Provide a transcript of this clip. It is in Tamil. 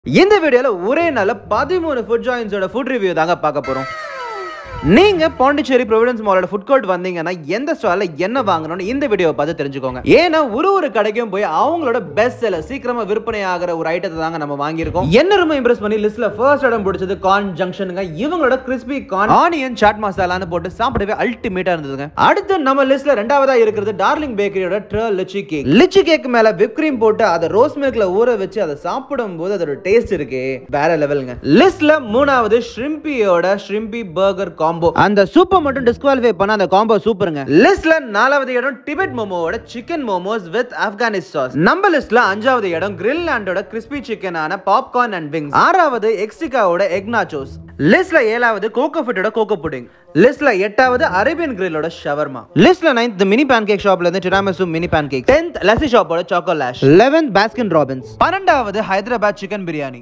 இந்த வீடியோல ஒரே நாள்ல பதிமூணு ஃபுட் ஜாயின்ஸோட ஃபுட் ரிவ்யூ தாங்க பார்க்க போறோம் நீங்க பாண்டிச்சேரி ப்ரொவிடன்ஸ் மாலோட ஃபுட் கோர்ட் வந்தீங்கன்னா எந்த ஸ்டால்ல என்ன வாங்கணும்னு இந்த வீடியோவை பார்த்து தெரிஞ்சுக்கோங்க ஏன்னா ஒரு ஒரு கடைக்கும் போய் அவங்களோட பெஸ்ட் செல்லர் சீக்கிரமா விற்பனை ஆகிற ஒரு ஐட்டத்தை தாங்க நம்ம வாங்கியிருக்கோம் என்ன ரொம்ப இம்ப்ரெஸ் பண்ணி லிஸ்ட்ல ஃபர்ஸ்ட் இடம் பிடிச்சது கார்ன் ஜங்ஷனுங்க இவங்களோட கிறிஸ்பி கார்ன் ஆனியன் சாட் மசாலான்னு போட்டு சாப்பிடவே அல்டிமேட்டா இருந்ததுங்க அடுத்து நம்ம லிஸ்ட்ல ரெண்டாவதா இருக்கிறது டார்லிங் பேக்கரியோட ட்ர லிச்சி கேக் லிச்சி கேக் மேல விப் கிரீம் போட்டு அதை ரோஸ் மில்க்ல ஊற வச்சு அதை சாப்பிடும் போது அதோட டேஸ்ட் இருக்கே வேற லெவலுங்க லிஸ்ட்ல மூணாவது ஷ்ரிம்பியோட ஷ்ரிம்பி பர்கர் காம்போ அந்த சூப்பர் மட்டும் டிஸ்குவாலிஃபை பண்ண அந்த காம்போ சூப்பருங்க லிஸ்ட்ல நாலாவது இடம் டிபெட் மோமோவோட சிக்கன் மோமோஸ் வித் ஆப்கானிஸ் சாஸ் நம்ம லிஸ்ட்ல அஞ்சாவது இடம் கிரில் லேண்டோட கிறிஸ்பி சிக்கன் ஆன பாப்கார்ன் அண்ட் விங்ஸ் ஆறாவது எக்ஸிகாவோட எக் நாச்சோஸ் லிஸ்ட்ல ஏழாவது கோகோ ஃபிட்டோட கோகோ புடிங் லிஸ்ட்ல எட்டாவது அரேபியன் கிரில்லோட ஷவர்மா லிஸ்ட்ல நைன்த் மினி பேன் கேக் ஷாப்ல இருந்து tiramisu mini pancake tenth lassi ஷாப்போட choco lash eleventh Baskin Robbins பன்னெண்டாவது ஹைதராபாத் சிக்கன் பிரியாணி